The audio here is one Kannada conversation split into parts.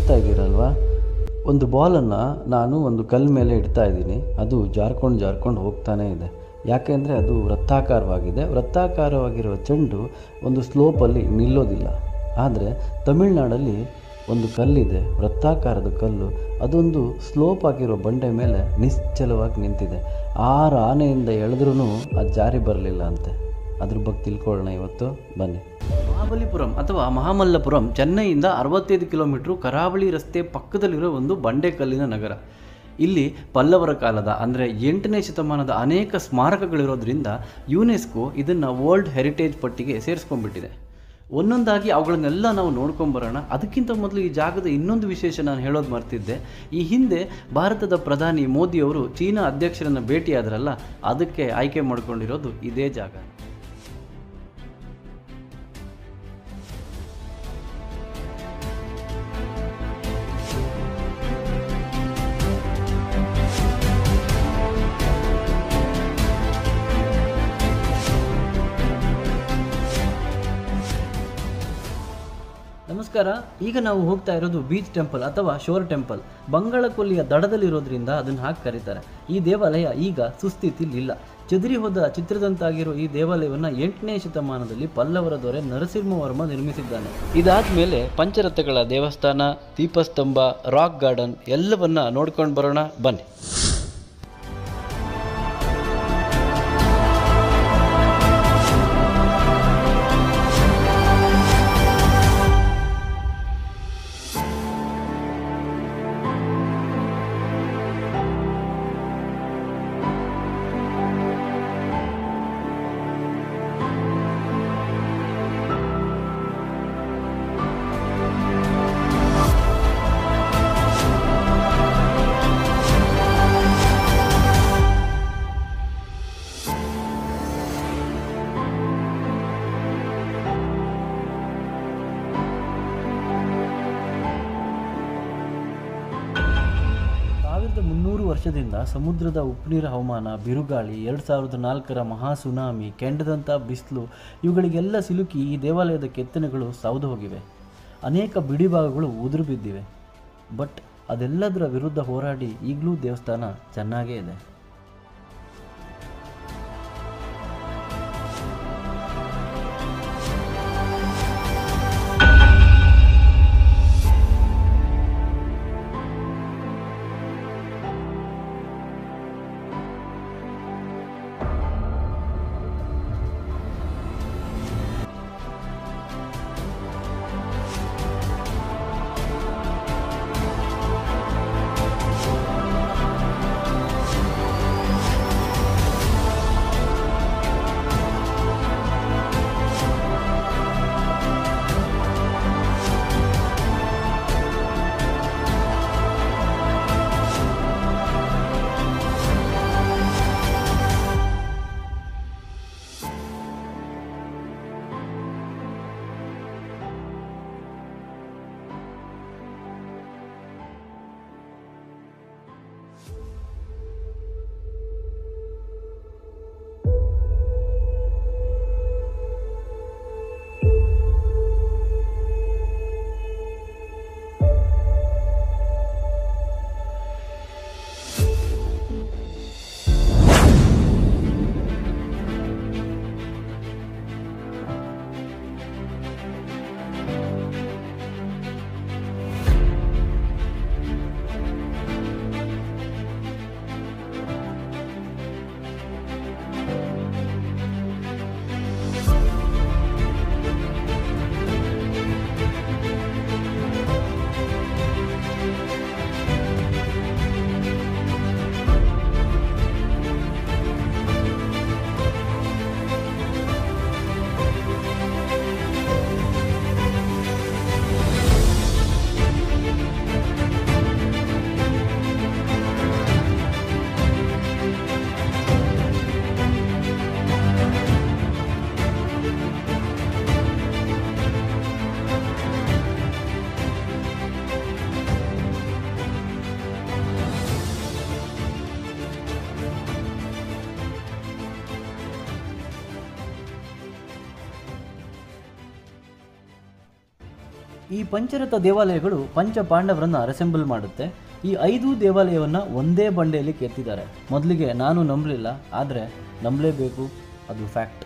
ನೋಡ್ತಾ ಇದ್ದೀರಲ್ವಾ ಒಂದು ಬಾಲನ್ನು ನಾನು ಒಂದು ಕಲ್ಲು ಮೇಲೆ ಇಡ್ತಾ ಇದ್ದೀನಿ ಅದು ಜಾರ್ಕೊಂಡು ಜಾರ್ಕೊಂಡು ಹೋಗ್ತಾನೇ ಇದೆ ಯಾಕೆಂದರೆ ಅದು ವೃತ್ತಾಕಾರವಾಗಿದೆ ವೃತ್ತಾಕಾರವಾಗಿರುವ ಚೆಂಡು ಒಂದು ಸ್ಲೋಪಲ್ಲಿ ನಿಲ್ಲೋದಿಲ್ಲ ಆದರೆ ತಮಿಳ್ನಾಡಲ್ಲಿ ಒಂದು ಕಲ್ಲಿದೆ ವೃತ್ತಾಕಾರದ ಕಲ್ಲು ಅದೊಂದು ಸ್ಲೋಪ್ ಆಗಿರೋ ಬಂಡೆ ಮೇಲೆ ನಿಶ್ಚಲವಾಗಿ ನಿಂತಿದೆ ಆರು ಆನೆಯಿಂದ ಎಳೆದ್ರೂ ಅದು ಜಾರಿ ಬರಲಿಲ್ಲ ಅಂತೆ ಅದ್ರ ಬಗ್ಗೆ ತಿಳ್ಕೊಳ್ಳೋಣ ಇವತ್ತು ಬನ್ನಿ ಮಹಾಬಲಿಪುರಂ ಅಥವಾ ಮಹಾಮಲ್ಲಪುರಂ ಚೆನ್ನೈಯಿಂದ ಅರವತ್ತೈದು ಕಿಲೋಮೀಟ್ರು ಕರಾವಳಿ ರಸ್ತೆ ಪಕ್ಕದಲ್ಲಿರೋ ಒಂದು ಬಂಡೆಕಲ್ಲಿನ ನಗರ ಇಲ್ಲಿ ಪಲ್ಲವರ ಕಾಲದ ಅಂದರೆ ಎಂಟನೇ ಶತಮಾನದ ಅನೇಕ ಸ್ಮಾರಕಗಳಿರೋದ್ರಿಂದ ಯುನೆಸ್ಕೋ ಇದನ್ನು ವರ್ಲ್ಡ್ ಹೆರಿಟೇಜ್ ಪಟ್ಟಿಗೆ ಸೇರಿಸ್ಕೊಂಡ್ಬಿಟ್ಟಿದೆ ಒಂದೊಂದಾಗಿ ಅವುಗಳನ್ನೆಲ್ಲ ನಾವು ನೋಡ್ಕೊಂಬರೋಣ ಅದಕ್ಕಿಂತ ಮೊದಲು ಈ ಜಾಗದ ಇನ್ನೊಂದು ವಿಶೇಷ ನಾನು ಹೇಳೋದು ಮರ್ತಿದ್ದೆ ಈ ಹಿಂದೆ ಭಾರತದ ಪ್ರಧಾನಿ ಮೋದಿಯವರು ಚೀನಾ ಅಧ್ಯಕ್ಷರನ್ನು ಭೇಟಿಯಾದ್ರಲ್ಲ ಅದಕ್ಕೆ ಆಯ್ಕೆ ಮಾಡ್ಕೊಂಡಿರೋದು ಇದೇ ಜಾಗ ನಮಸ್ಕಾರ ಈಗ ನಾವು ಹೋಗ್ತಾ ಇರೋದು ಬೀಚ್ ಟೆಂಪಲ್ ಅಥವಾ ಶೋರ್ ಟೆಂಪಲ್ ಬಂಗಾಳ ಕೊಲ್ಲಿಯ ದಡದಲ್ಲಿರೋದ್ರಿಂದ ಅದನ್ನು ಹಾಕಿ ಕರೀತಾರೆ ಈ ದೇವಾಲಯ ಈಗ ಸುಸ್ಥಿತಿಲಿಲ್ಲ ಚದುರಿ ಹೋದ ಚಿತ್ರದಂತಾಗಿರೋ ಈ ದೇವಾಲಯವನ್ನು ಎಂಟನೇ ಶತಮಾನದಲ್ಲಿ ಪಲ್ಲವರ ದೊರೆ ನರಸಿಂಹವರ್ಮ ನಿರ್ಮಿಸಿದ್ದಾನೆ ಇದಾದ್ಮೇಲೆ ಪಂಚರಥಗಳ ದೇವಸ್ಥಾನ ದೀಪಸ್ತಂಭ ರಾಕ್ ಗಾರ್ಡನ್ ಎಲ್ಲವನ್ನ ನೋಡ್ಕೊಂಡು ಬರೋಣ ಬನ್ನಿ ಸಾವಿರದ ಮುನ್ನೂರು ವರ್ಷದಿಂದ ಸಮುದ್ರದ ಉಪ್ಪುನೀರ ಹವಾಮಾನ ಬಿರುಗಾಳಿ ಎರಡು ಸಾವಿರದ ನಾಲ್ಕರ ಮಹಾ ಸುನಾಮಿ ಕೆಂಡದಂಥ ಬಿಸಿಲು ಇವುಗಳಿಗೆಲ್ಲ ಸಿಲುಕಿ ಈ ದೇವಾಲಯದ ಕೆತ್ತನೆಗಳು ಸೌದು ಹೋಗಿವೆ ಅನೇಕ ಬಿಡಿಭಾಗಗಳು ಉದುರು ಬಿದ್ದಿವೆ ಬಟ್ ಅದೆಲ್ಲದರ ವಿರುದ್ಧ ಹೋರಾಡಿ ಈಗಲೂ ದೇವಸ್ಥಾನ ಚೆನ್ನಾಗೇ ಇದೆ ಈ ಪಂಚರಥ ದೇವಾಲಯಗಳು ಪಂಚ ಪಾಂಡವರನ್ನು ಅಸೆಂಬಲ್ ಮಾಡುತ್ತೆ ಈ ಐದು ದೇವಾಲಯವನ್ನು ಒಂದೇ ಬಂಡೆಯಲ್ಲಿ ಕೆತ್ತಿದ್ದಾರೆ ಮೊದಲಿಗೆ ನಾನು ನಂಬಲಿಲ್ಲ ಆದರೆ ನಂಬಲೇಬೇಕು ಅದು ಫ್ಯಾಕ್ಟ್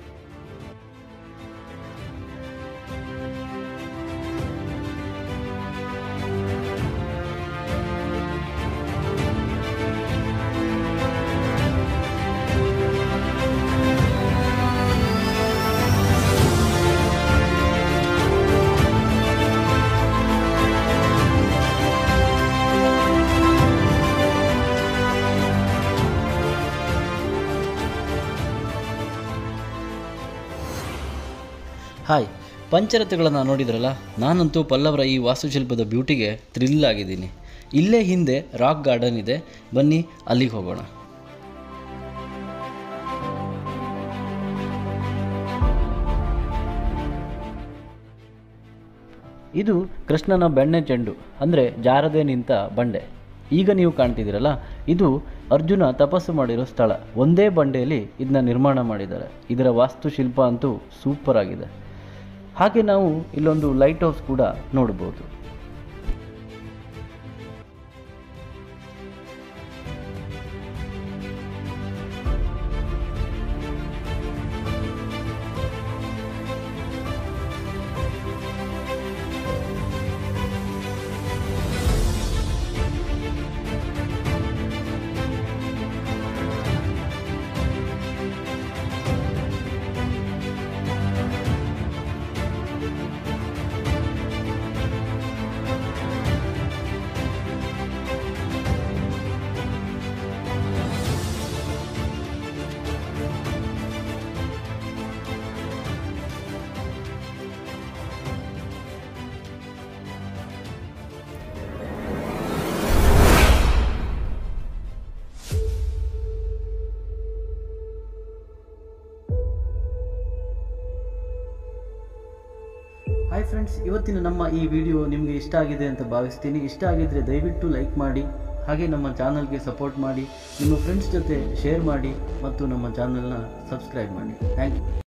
ಹಾಯ್ ಪಂಚರಥಗಳನ್ನು ನೋಡಿದ್ರಲ್ಲ ನಾನಂತೂ ಪಲ್ಲವರ ಈ ವಾಸ್ತುಶಿಲ್ಪದ ಬ್ಯೂಟಿಗೆ ಥ್ರಿಲ್ ಆಗಿದ್ದೀನಿ ಇಲ್ಲೇ ಹಿಂದೆ ರಾಕ್ ಗಾರ್ಡನ್ ಇದೆ ಬನ್ನಿ ಅಲ್ಲಿಗೆ ಹೋಗೋಣ ಇದು ಕೃಷ್ಣನ ಬೆಣ್ಣೆ ಚೆಂಡು ಅಂದರೆ ಜಾರದೆ ನಿಂತ ಬಂಡೆ ಈಗ ನೀವು ಕಾಣ್ತಿದ್ದೀರಲ್ಲ ಇದು ಅರ್ಜುನ ತಪಸ್ಸು ಮಾಡಿರೋ ಸ್ಥಳ ಒಂದೇ ಬಂಡೆಯಲ್ಲಿ ಇದನ್ನ ನಿರ್ಮಾಣ ಮಾಡಿದ್ದಾರೆ ಇದರ ವಾಸ್ತುಶಿಲ್ಪ ಅಂತೂ ಸೂಪರ್ ಆಗಿದೆ ಹಾಗೆ ನಾವು ಇಲ್ಲೊಂದು ಲೈಟ್ ಹೌಸ್ ಕೂಡ ನೋಡ್ಬೋದು ಹಾಯ್ ಫ್ರೆಂಡ್ಸ್ ಇವತ್ತಿನ ನಮ್ಮ ಈ ವಿಡಿಯೋ ನಿಮಗೆ ಇಷ್ಟ ಆಗಿದೆ ಅಂತ ಭಾವಿಸ್ತೀನಿ ಇಷ್ಟ ಆಗಿದ್ರೆ ದಯವಿಟ್ಟು ಲೈಕ್ ಮಾಡಿ ಹಾಗೆ ನಮ್ಮ ಚಾನಲ್ಗೆ ಸಪೋರ್ಟ್ ಮಾಡಿ ನಿಮ್ಮ ಫ್ರೆಂಡ್ಸ್ ಜೊತೆ ಶೇರ್ ಮಾಡಿ ಮತ್ತು ನಮ್ಮ ಚಾನಲ್ನ ಸಬ್ಸ್ಕ್ರೈಬ್ ಮಾಡಿ ಥ್ಯಾಂಕ್ ಯು